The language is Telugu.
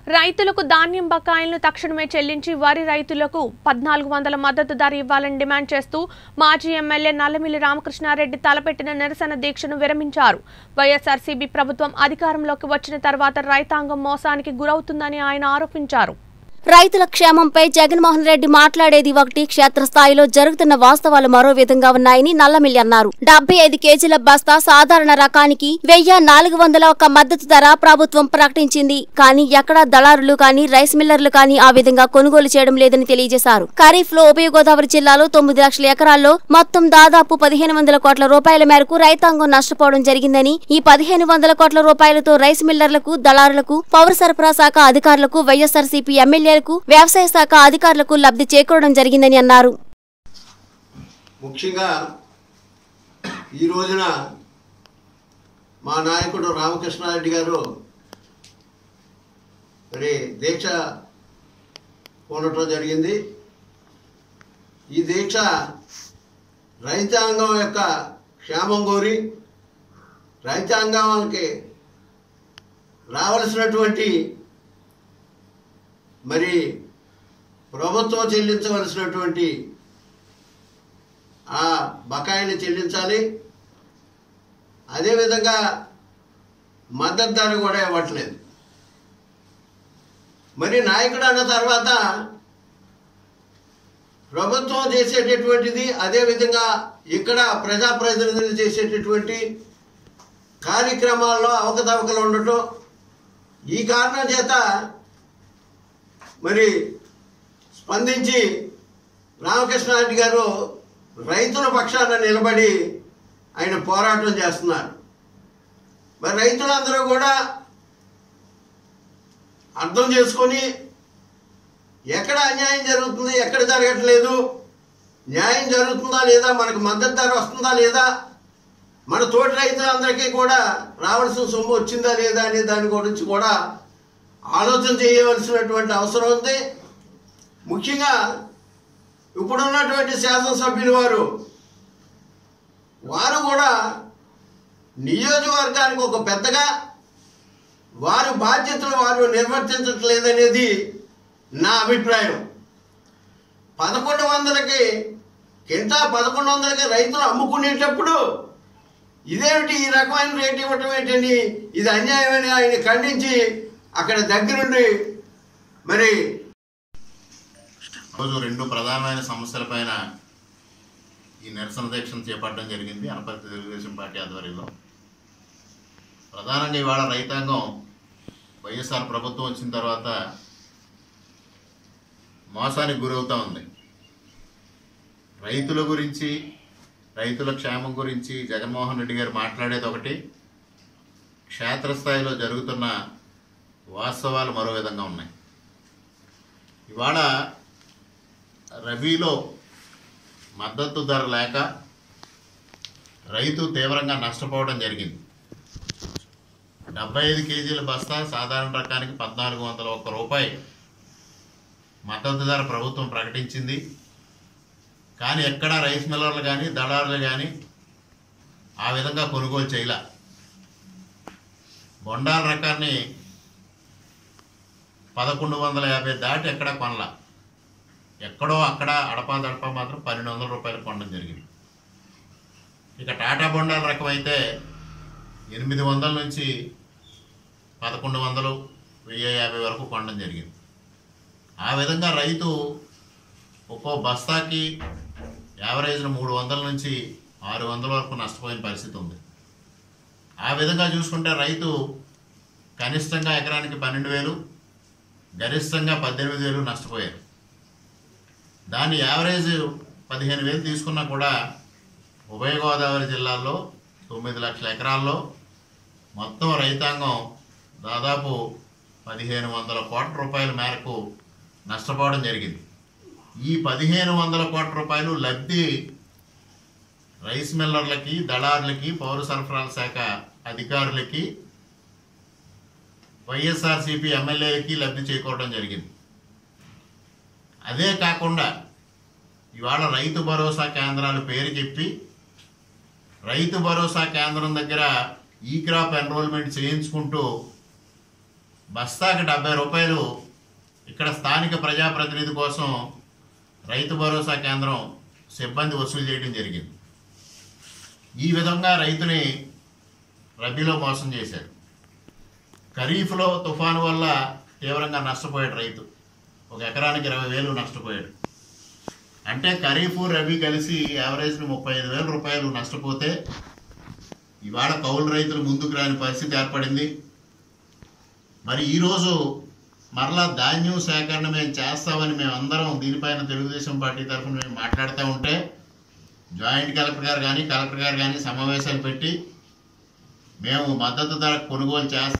రైతులకు ధాన్యం బకాయిలను తక్షణమే చెల్లించి వరి రైతులకు పద్నాలుగు వందల మద్దతు ధర ఇవ్వాలని డిమాండ్ చేస్తూ మాజీ ఎమ్మెల్యే నల్లమిల్లి రామకృష్ణారెడ్డి తలపెట్టిన నిరసన దీక్షను విరమించారు వైఎస్ఆర్సీపీ ప్రభుత్వం అధికారంలోకి వచ్చిన తర్వాత రైతాంగం మోసానికి గురవుతుందని ఆయన ఆరోపించారు రైతుల క్షేమంపై జగన్మోహన్ రెడ్డి మాట్లాడేది ఒకటి క్షేత్రస్థాయిలో జరుగుతున్న వాస్తవాలు మరో విధంగా ఉన్నాయని నల్లమిల్లి అన్నారు డెబ్బై ఐదు కేజీల బస్తా సాధారణ రకానికి వెయ్యి నాలుగు వందల ఒక మద్దతు ధర ప్రభుత్వం ప్రకటించింది కానీ ఎక్కడా దళారులు కానీ రైస్ మిల్లర్లు కానీ ఆ విధంగా కొనుగోలు చేయడం లేదని తెలియజేశారు ఖరీఫ్ లో ఉభయ గోదావరి జిల్లాలో తొమ్మిది లక్షల ఎకరాల్లో మొత్తం దాదాపు పదిహేను వందల కోట్ల రూపాయల మేరకు రైతాంగం నష్టపోవడం జరిగిందని ఈ పదిహేను వందల కోట్ల రూపాయలతో రైస్ మిల్లర్లకు దళారులకు పౌర సరఫరా శాఖ అధికారులకు వైఎస్ఆర్సీపీ ఎమ్మెల్యేలకు వ్యవసాయ శాఖ అధికారులకు లబ్ధి చేకూరడం జరిగిందని అన్నారు ముఖ్యంగా ఈ రోజున మా నాయకుడు రామకృష్ణారెడ్డి గారు మరి దీక్ష ఉండటం జరిగింది ఈ దీక్ష రైతాంగం యొక్క క్షేమం కోరి రైతాంగానికి రావలసినటువంటి మరి ప్రభుత్వం చెల్లించవలసినటువంటి ఆ బకాయిని చెల్లించాలి అదేవిధంగా మద్దతు ధర కూడా ఇవ్వట్లేదు మరి నాయకుడు అన్న తర్వాత ప్రభుత్వం చేసేటటువంటిది అదేవిధంగా ఇక్కడ ప్రజాప్రతినిధులు చేసేటటువంటి కార్యక్రమాల్లో అవకతవకలు ఉండటం ఈ కారణం చేత మరి స్పందించి రామకృష్ణారెడ్డి గారు రైతుల పక్షాన నిలబడి ఆయన పోరాటం చేస్తున్నారు మరి రైతులందరూ కూడా అర్థం చేసుకొని ఎక్కడ అన్యాయం జరుగుతుంది ఎక్కడ జరగట్లేదు న్యాయం జరుగుతుందా లేదా మనకు మద్దతు ధర వస్తుందా లేదా మన తోటి రైతులందరికీ కూడా రావాల్సిన సొమ్ము వచ్చిందా లేదా అనే దాని గురించి కూడా ఆలోచన చేయవలసినటువంటి అవసరం ఉంది ముఖ్యంగా ఇప్పుడున్నటువంటి శాసనసభ్యులు వారు వారు కూడా నియోజకవర్గానికి ఒక పెద్దగా వారి బాధ్యతలు వారు నిర్వర్తించట్లేదనేది నా అభిప్రాయం పదకొండు వందలకి కింటా పదకొండు వందలకి రైతులు అమ్ముకునేటప్పుడు ఇదేమిటి ఈ రకమైన రేటు ఇవ్వటం ఏంటని ఇది అన్యాయమని ఆయన ఖండించి అక్కడ దగ్గరుండి మరి రోజు రెండు ప్రధానమైన సమస్యలపైన ఈ నిరసన దీక్షను చేపట్టడం జరిగింది అనపర్తి తెలుగుదేశం పార్టీ ఆధ్వర్యంలో ప్రధానంగా ఇవాళ రైతాంగం వైఎస్ఆర్ ప్రభుత్వం వచ్చిన తర్వాత మోసానికి గురవుతూ ఉంది రైతుల గురించి రైతుల క్షేమం గురించి జగన్మోహన్ రెడ్డి గారు మాట్లాడేది ఒకటి క్షేత్రస్థాయిలో జరుగుతున్న వాస్తవాలు మరో విధంగా ఉన్నాయి ఇవాళ రబీలో మద్దతు ధర లేక రైతు తీవ్రంగా నష్టపోవడం జరిగింది డెబ్బై ఐదు కేజీల బస్తా సాధారణ రకానికి పద్నాలుగు వందల ఒక్క రూపాయి మద్దతు ధర ప్రభుత్వం ప్రకటించింది కానీ ఎక్కడా రైస్ మిల్లర్లు కానీ దళారులు కానీ ఆ విధంగా కొనుగోలు చేయలే బొండాల రకాన్ని పదకొండు వందల యాభై దాటి ఎక్కడా కొనలా ఎక్కడో అక్కడ అడపా దడపా మాత్రం పన్నెండు వందల రూపాయలు కొనడం జరిగింది ఇక టాటా బొండాల రకం అయితే ఎనిమిది వందల నుంచి పదకొండు వందలు వెయ్యి యాభై వరకు కొనడం జరిగింది ఆ విధంగా రైతు ఒక్కో బస్తాకి యావరేజ్న మూడు వందల నుంచి ఆరు వందల వరకు నష్టపోయిన పరిస్థితి ఉంది ఆ విధంగా చూసుకుంటే రైతు కనిష్టంగా ఎకరానికి పన్నెండు వేలు గరిష్టంగా పద్దెనిమిది వేలు నష్టపోయారు దాని యావరేజ్ పదిహేను వేలు తీసుకున్నా కూడా ఉభయ గోదావరి జిల్లాల్లో తొమ్మిది లక్షల ఎకరాల్లో మొత్తం రైతాంగం దాదాపు పదిహేను వందల కోట్ల రూపాయల మేరకు నష్టపోవడం జరిగింది ఈ పదిహేను వందల కోట్ల రూపాయలు లబ్ధి రైస్ మిల్లర్లకి దళారులకి పౌర సరఫరాల శాఖ అధికారులకి వైఎస్ఆర్సీపీ ఎమ్మెల్యేలకి లబ్ధి చేకూరడం జరిగింది అదే కాకుండా ఇవాళ రైతు భరోసా కేంద్రాలు పేరు చెప్పి రైతు భరోసా కేంద్రం దగ్గర ఈ క్రాప్ ఎన్రోల్మెంట్ చేయించుకుంటూ బస్తాకి డెబ్బై రూపాయలు ఇక్కడ స్థానిక ప్రజాప్రతినిధి కోసం రైతు భరోసా కేంద్రం సిబ్బంది వసూలు చేయడం జరిగింది ఈ విధంగా రైతుని రబీలో మోసం చేశారు ఖరీఫ్లో తుఫాను వల్ల తీవ్రంగా నష్టపోయాడు రైతు ఒక ఎకరానికి ఇరవై వేలు నష్టపోయాడు అంటే ఖరీఫ్ రబీ కలిసి యావరేజ్ని ముప్పై ఐదు వేల రూపాయలు నష్టపోతే ఇవాళ కౌలు రైతులు ముందుకు రాని పరిస్థితి ఏర్పడింది మరి ఈరోజు మరలా ధాన్యం సేకరణ మేము చేస్తామని మేము అందరం దీనిపైన తెలుగుదేశం పార్టీ తరఫున మేము మాట్లాడుతూ ఉంటే జాయింట్ కలెక్టర్ గారు కానీ కలెక్టర్ గారు కానీ సమావేశాలు పెట్టి మేము మద్దతు ధర కొనుగోలు చేస్తాం